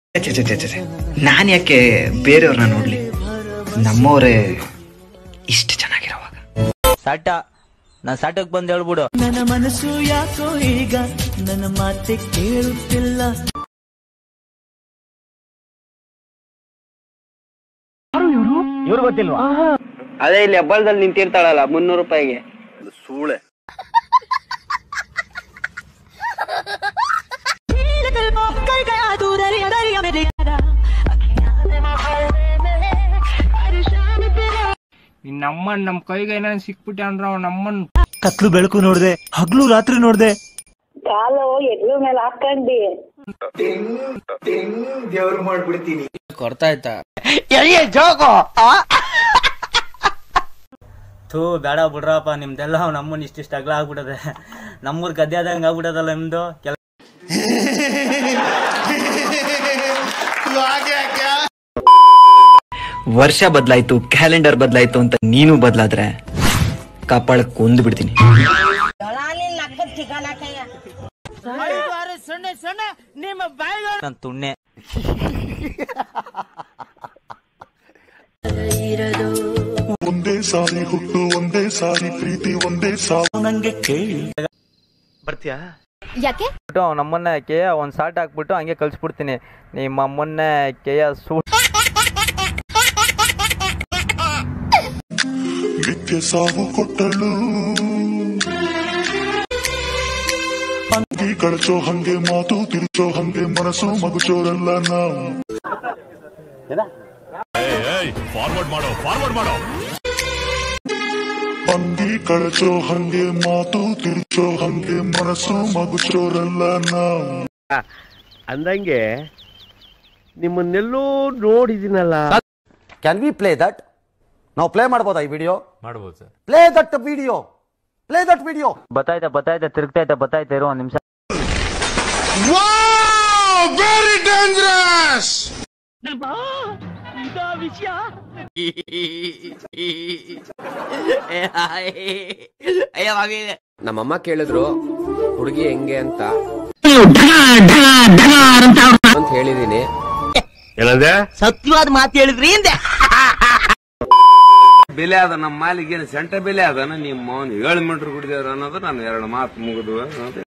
ಛೆ, ಛೆ, ಛೆ, ಛೆ, ಛೆ. ನಾನ್ ಯಾಕೆ ಬೇರೆಯವ್ರನ್ನ ನೋಡ್ಲಿ ನಮ್ಮವರೇ ಇಷ್ಟು ಚೆನ್ನಾಗಿರೋವಾಗ ಸಾಟ ನಾನ್ ಸಾಟಕ್ ಬಂದ್ ಹೇಳ್ಬಿಡು ನನ್ನ ಮನಸ್ಸು ಯಾಕೋ ಈಗ ನನ್ನ ಮಾತೆ ಕೇಳುತ್ತಿಲ್ಲ ಅದೇ ಇಲ್ಲಿ ಹೆಬ್ಬಳದಲ್ಲಿ ನಿಂತಿರ್ತಾಳಲ್ಲ ಮುನ್ನೂರು ರೂಪಾಯಿಗೆ ನಮ್ಮನ್ ನಮ್ ಕೈಗೆ ಏನಾದ್ರು ಸಿಕ್ಬಿಟ್ಟೆ ಅಂದ್ರ ಅವ್ ನಮ್ಮನ್ ಕತ್ಲು ಬೆಳಕು ನೋಡ್ದೆ ಹಗ್ಲು ರಾತ್ರಿ ನೋಡ್ದೆ ಕಾಲು ಎಗ್ಲು ಮೇಲೆ ಹಾಕೊಂಡಿ ಕೊಡ್ತಾಯ್ತಾ ಥೂ ಬೇಡ ಬಿಡ್ರಪ್ಪ ನಿಮ್ದೆಲ್ಲ ನಮ್ಮನ್ ಇಷ್ಟಿಷ್ಟ ಅಗ್ಲ ಆಗ್ಬಿಟ್ಟದೆ ನಮ್ಮೂರ್ ಗದ್ದೆ ಆದಂಗ ಆಗ್ಬಿಟ್ಟದಲ್ಲ ನಿಮ್ದು ಕೆಲ ವರ್ಷ ಬದಲಾಯ್ತು ಕ್ಯಾಲೆಂಡರ್ ಬದಲಾಯ್ತು ಅಂತ ನೀನು ಬದಲಾದ್ರೆ ಕಪಾಳಕ್ಕೆ ಕೊಂದು ಬಿಡ್ತೀನಿ ನನ್ ತುಣ್ಣೆ ಒಂದೇ ಸಾರಿ ಹುಟ್ಟು ಒಂದೇ ಸಾರಿ ಪ್ರೀತಿ ಒಂದೇ ಸಾವು ನಂಗೆ ಕೇಳಿ ಯಾಕೆ ಬಿಟ್ಟು ನಮ್ಮನ್ನ ಕೇಯ ಒಂದ್ ಸಾಟ್ ಹಾಕ್ಬಿಟ್ಟು ಹಂಗೆ ಕಳ್ಸ್ಬಿಡ್ತೀನಿ ನಿಮ್ಮ ಅಮ್ಮನ್ನ ಕೇಯ ಸೂ ನಿತ್ಯ ಸಾವು ಕೊಟ್ಟಳು ಅಂಗಿ ಕಳಚೋ ಹಂಗೆ ಮಾತು ತಿರುಚೋ ಹಂಗೆ ಮನಸ್ಸು ಮಗುಚೋರಲ್ಲ ನಾವು ಅಂಗಿ ಕಳಚೋ ಹಂಗೆ ಮಾತು ತಿರುಚೋ ಹಂಗೆ ಮನಸ್ಸು ಮಗುಚೋರಲ್ಲ ನಾವು ಅಂದಂಗೆ ನಿಮ್ಮನ್ನೆಲ್ಲೋ ನೋಡಿದಿನಲ್ಲ ಕ್ಯಾನ್ ವಿ ಪ್ಲೇ ದಟ್ ನಾವು ಪ್ಲೇ ಮಾಡ್ಬೋದಾ ಈ ವಿಡಿಯೋ ಮಾಡ್ಬೋದು sir play that video play that video ಬತ್ತಾಯ್ತಾ ಬತ್ತಾಯ್ತಾ ತಿರುಗ್ತೈತೆ ಬತ್ತಾಯ್ತಾ ಇರೋ ಒಂದ್ ನಿಮಿಷ ನಮ್ಮಮ್ಮ ಕೇಳಿದ್ರು ಹುಡುಗಿ ಹೆಂಗೆ ಅಂತ ಅಂತ ಹೇಳಿದೀನಿ ಸತ್ಯವಾದ ಮಾತು ಹೇಳಿದ್ರಿ ಹಿಂದೆ ಬೆಲೆ ಅದ ನಮ್ಮ ಮಾಲಿಗೆ ಏನು ಸೆಂಟ ಬೆಲೆ ಅದನ ನಿಮ್ಮ ಮೌನ್ ಏಳು ಮೀಟರ್ ಕುಡಿದೇವ್ರ ಅನ್ನೋದು ನಾನು ಎರಡು ಮಾತು ಮುಗಿದು